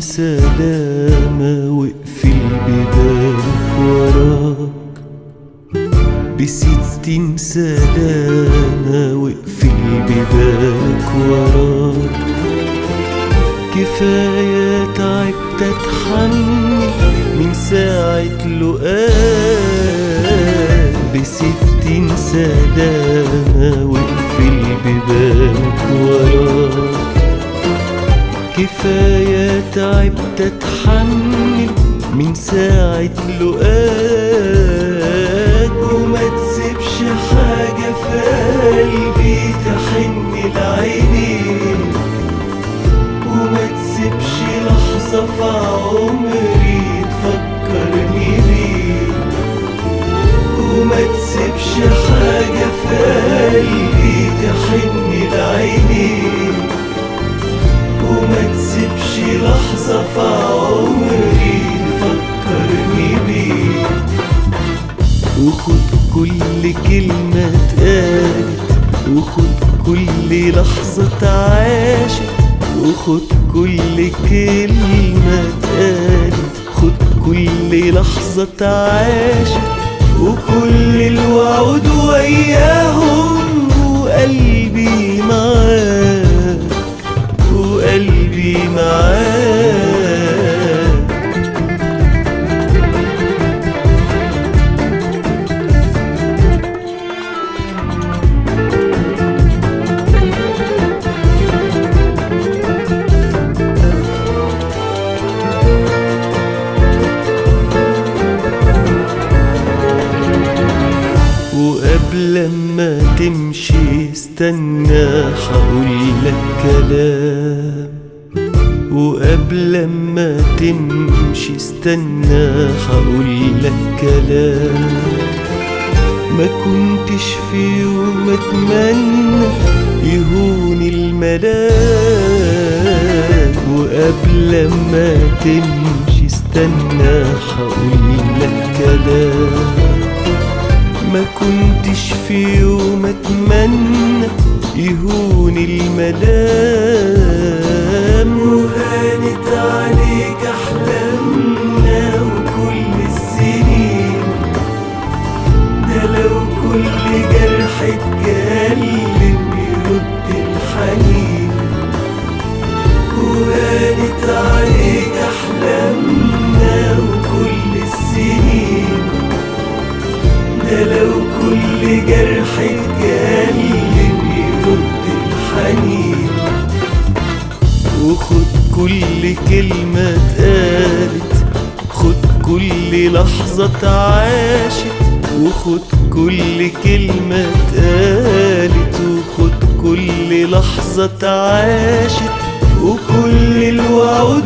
سلامة واقفل ببابك وراك بستين سلامة واقفل ببابك وراك كفاية تعبت اتحمل من ساعة لقاك بستين سلامة واقفل ببابك وراك كفاية تعبت اتحمل من ساعة لقاك وما تسيبش حاجة في قلبي تحن لعينيك وما تسيبش لحظة في عمري تفكرني بيك وما تسيبش حاجة في قلبي تحن لعينيك وما تسيبش لحظة في عمري تفكرني بيك وخد كل كلمة اتقالت وخد كل لحظة اتعاشت وخد كل كلمة اتقالت خد كل لحظة اتعاشت وكل الوعود وياهم وقلبي معاك وقلبي معاك وقبل ما تمشي استنى هقولك كلام وقبل ما تمشي استنى هقولك كلام ما كنتش في يوم اتمنى يهون الملام وقبل ما تمشي استنى هقولك كلام ما كنتش في يوم اتمنى يهون الملام وهانت عليك احلامنا وكل السنين ده لو كل جرح اتكلم يرد الحنين وهانت عليك احلامنا وكل السنين ده لو كل جرح اتكلم يرد الحنين وخد كل كلمة اتقالت خد كل لحظة اتعاشت وخد كل كلمة اتقالت وخد كل لحظة اتعاشت وكل الوعود